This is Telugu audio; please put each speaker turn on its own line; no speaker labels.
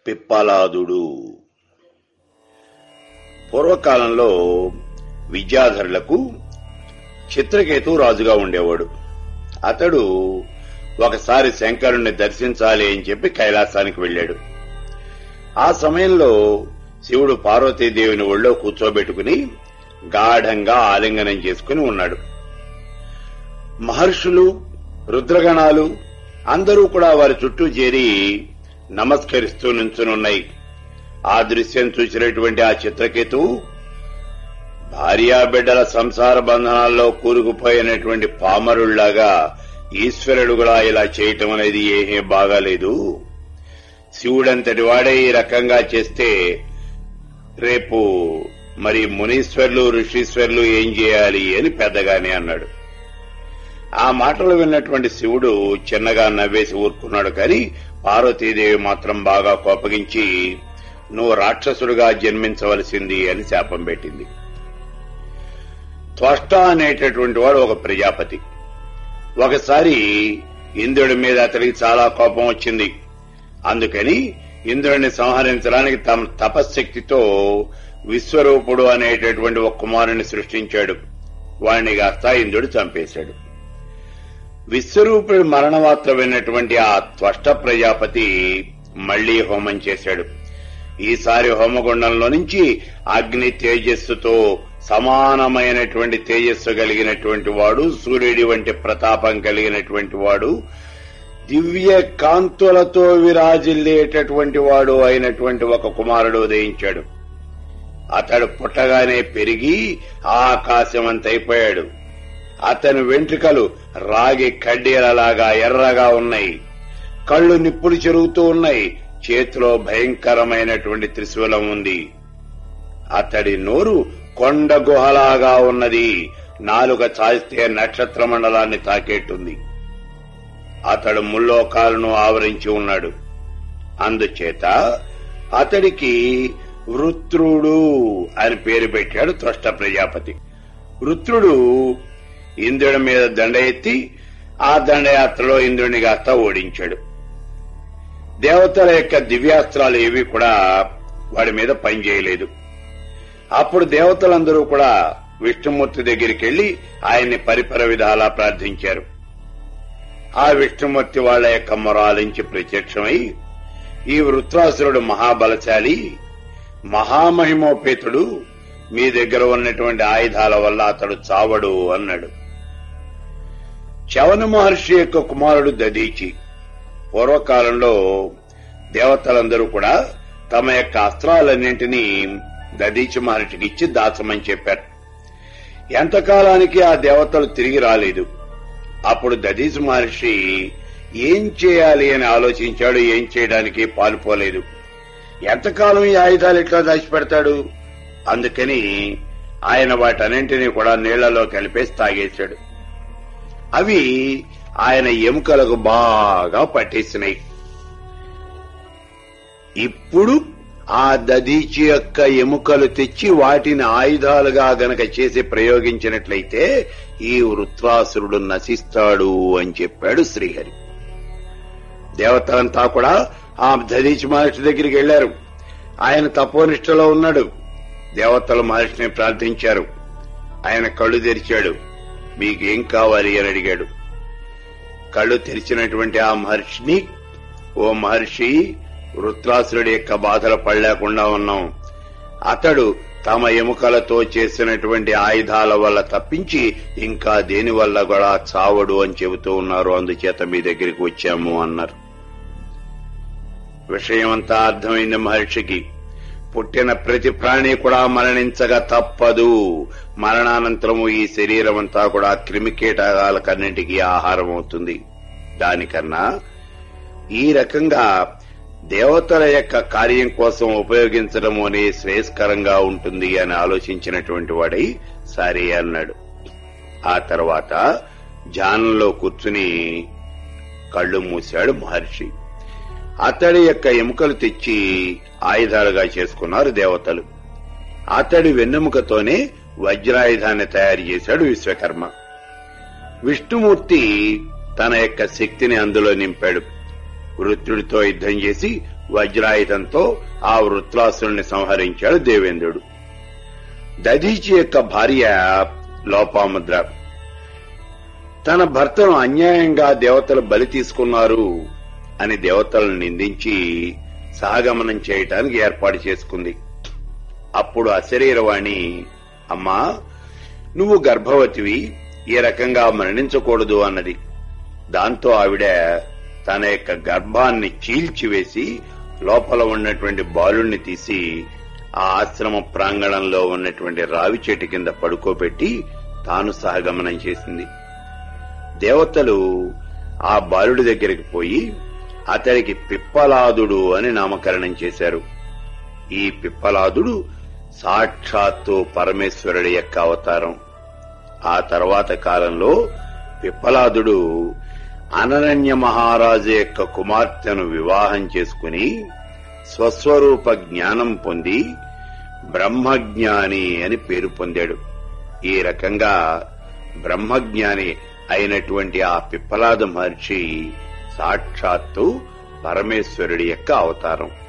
పిప్పలాదుడు పూర్వకాలంలో విద్యాధరులకు చిత్రకేతు రాజుగా ఉండేవాడు అతడు ఒకసారి శంకరుణ్ణి దర్శించాలి అని చెప్పి కైలాసానికి వెళ్ళాడు ఆ సమయంలో శివుడు పార్వతీదేవిని ఒళ్ళో కూర్చోబెట్టుకుని గాఢంగా ఆలింగనం చేసుకుని ఉన్నాడు మహర్షులు రుద్రగణాలు అందరూ కూడా వారి చుట్టూ చేరి నమస్కరిస్తూ నుంచునున్నాయి ఆ దృశ్యం చూసినటువంటి ఆ చిత్రకేతు భార్యాబిడ్డల సంసార బంధనాల్లో కూరుకుపోయినటువంటి పామరుళ్లాగా ఈశ్వరుడు కూడా ఇలా చేయటం అనేది ఏమీ బాగాలేదు శివుడంతటి వాడే ఈ రకంగా చేస్తే రేపు మరి మునీశ్వర్లు ఋషీశ్వర్లు ఏం చేయాలి అని పెద్దగానే అన్నాడు ఆ మాటలు విన్నటువంటి శివుడు చిన్నగా నవ్వేసి ఊరుకున్నాడు కానీ పార్వతీదేవి మాత్రం బాగా కోపగించి నువ్వు రాక్షసుడుగా జన్మించవలసింది అని శాపం పెట్టింది త్వష్ట అనేటటువంటి వాడు ఒక ప్రజాపతి ఒకసారి ఇంద్రుడి మీద అతడికి చాలా కోపం వచ్చింది అందుకని ఇంద్రుడిని సంహరించడానికి తమ తపశ్శక్తితో విశ్వరూపుడు అనేటటువంటి ఒక కుమారుని సృష్టించాడు వాణ్ణి కాస్త ఇంద్రుడు చంపేశాడు విశ్వరూపుడి మరణవార్త విన్నటువంటి ఆ త్వష్ట ప్రజాపతి మళ్లీ హోమం చేశాడు ఈసారి హోమగుండంలో నుంచి అగ్ని తేజస్సుతో సమానమైనటువంటి తేజస్సు కలిగినటువంటి వాడు సూర్యుడి వంటి ప్రతాపం కలిగినటువంటి వాడు దివ్య కాంతులతో విరాజిల్లేటటువంటి వాడు అయినటువంటి ఒక కుమారుడు ఉదయించాడు అతడు పుట్టగానే పెరిగి ఆకాశమంతైపోయాడు అతని వెంట్రుకలు రాగి కడ్డీలలాగా ఎర్రగా ఉన్నాయి కళ్ళు నిప్పులు చెరుగుతూ ఉన్నాయి చేతిలో భయంకరమైనటువంటి త్రిశూలం ఉంది అతడి నోరు కొండ గుహలాగా ఉన్నది నాలుక చాస్తే నక్షత్ర మండలాన్ని తాకేట్టుంది అతడు ముల్లోకాలను ఆవరించి ఉన్నాడు అందుచేత అతడికి వృత్రుడు అని పేరు పెట్టాడు త్వష్ట ప్రజాపతి వృత్రుడు ఇంద్రుడి మీద దండ ఎత్తి ఆ దండయాత్రలో ఇంద్రుడిని కాస్త ఓడించాడు దేవతల యొక్క దివ్యాస్త్రాలు ఏవి కూడా వాడి మీద పనిచేయలేదు అప్పుడు దేవతలందరూ కూడా విష్ణుమూర్తి దగ్గరికి వెళ్లి ఆయన్ని పరిపర విధాలా ప్రార్థించారు ఆ విష్ణుమూర్తి వాళ్ల యొక్క మొరాలించి ప్రత్యక్షమై ఈ వృత్రాసురుడు మహాబలశాలి మహామహిమోపేతుడు మీ దగ్గర ఉన్నటువంటి ఆయుధాల వల్ల అతడు చావడు అన్నాడు చవన మహర్షి యొక్క కుమారుడు దదీచి పూర్వకాలంలో దేవతలందరూ కూడా తమ యొక్క అస్త్రాలన్నింటినీ దదీచి మహర్షికి ఇచ్చి దాచమని చెప్పారు ఎంతకాలానికి ఆ దేవతలు తిరిగి రాలేదు అప్పుడు దదీచి మహర్షి ఏం చేయాలి అని ఆలోచించాడు ఏం చేయడానికి పాలుపోలేదు ఎంతకాలం ఈ ఆయుధాలు ఎట్లా దాచిపెడతాడు అందుకని ఆయన వాటన్నింటినీ కూడా నీళ్లలో కలిపేసి తాగేశాడు అవి ఆయన ఎముకలకు బాగా పట్టేసినాయి ఇప్పుడు ఆ దదీచి యొక్క ఎముకలు తెచ్చి వాటిని ఆయుధాలుగా గనక చేసి ప్రయోగించినట్లయితే ఈ వృత్రాసురుడు నశిస్తాడు అని చెప్పాడు శ్రీహరి దేవతలంతా కూడా ఆ దదీచి మహర్షి దగ్గరికి వెళ్లారు ఆయన తపోనిష్టలో ఉన్నాడు దేవతలు మహర్షిని ప్రార్థించారు ఆయన కళ్ళు తెరిచాడు మీకేం కావాలి అని అడిగాడు కళ్ళు తెరిచినటువంటి ఆ మహర్షిని ఓ మహర్షి వృత్రాసురుడి యొక్క బాధలు పడలేకుండా ఉన్నాం అతడు తమ ఎముకలతో చేసినటువంటి ఆయుధాల వల్ల తప్పించి ఇంకా దేని వల్ల కూడా చావడు అని చెబుతూ ఉన్నారు అందుచేత మీ దగ్గరికి వచ్చాము అన్నారు విషయమంతా అర్థమైంది మహర్షికి పుట్టిన ప్రతి ప్రాణి కూడా మరణించగా తప్పదు మరణానంతరము ఈ శరీరం అంతా కూడా క్రిమికీటకాలకన్నింటికి ఆహారం అవుతుంది దానికన్నా ఈ రకంగా దేవతల యొక్క కార్యం కోసం ఉపయోగించడం అనే శ్రేయస్కరంగా ఉంటుంది అని ఆలోచించినటువంటి వాడై సరే అన్నాడు ఆ తర్వాత ధ్యానంలో కూర్చుని కళ్ళు మూశాడు మహర్షి అతడి యొక్క ఎముకలు తెచ్చి ఆయుధాలుగా చేసుకున్నారు దేవతలు అతడి వెన్నెముకతోనే వజ్రాయుధాన్ని తయారు చేశాడు విశ్వకర్మ విష్ణుమూర్తి తన యొక్క శక్తిని అందులో నింపాడు వృత్రుడితో యుద్ధం చేసి వజ్రాయుధంతో ఆ వృత్రాసురుణ్ణి సంహరించాడు దేవేంద్రుడు దధీచి యొక్క భార్య లోపాముద్ర తన భర్తను అన్యాయంగా దేవతలు బలి తీసుకున్నారు అని దేవతలను నిందించి సహగమనం చేయటానికి ఏర్పాటు చేసుకుంది అప్పుడు అశరీరవాణి అమ్మా నువ్వు గర్భవతివి ఈ రకంగా మరణించకూడదు అన్నది దాంతో ఆవిడ తన యొక్క గర్భాన్ని చీల్చివేసి లోపల ఉన్నటువంటి బాలుణ్ణి తీసి ఆ ఆశ్రమ ప్రాంగణంలో ఉన్నటువంటి రావి చెట్టు కింద పడుకోబెట్టి తాను సహగమనం చేసింది దేవతలు ఆ బాలుడి దగ్గరికి పోయి అతడికి పిప్పలాదుడు అని నామకరణం చేశారు ఈ పిప్పలాదుడు సాక్షాత్తు పరమేశ్వరుడి యొక్క అవతారం ఆ తర్వాత కాలంలో పిప్పలాదుడు అనరణ్య మహారాజు యొక్క కుమార్తెను వివాహం చేసుకుని స్వస్వరూప జ్ఞానం పొంది బ్రహ్మజ్ఞాని అని పేరు పొందాడు ఈ రకంగా బ్రహ్మజ్ఞాని అయినటువంటి ఆ పిప్పలాద మహర్షి సాక్షాత్తు పరమేశ్వరుడి యొక్క అవతారం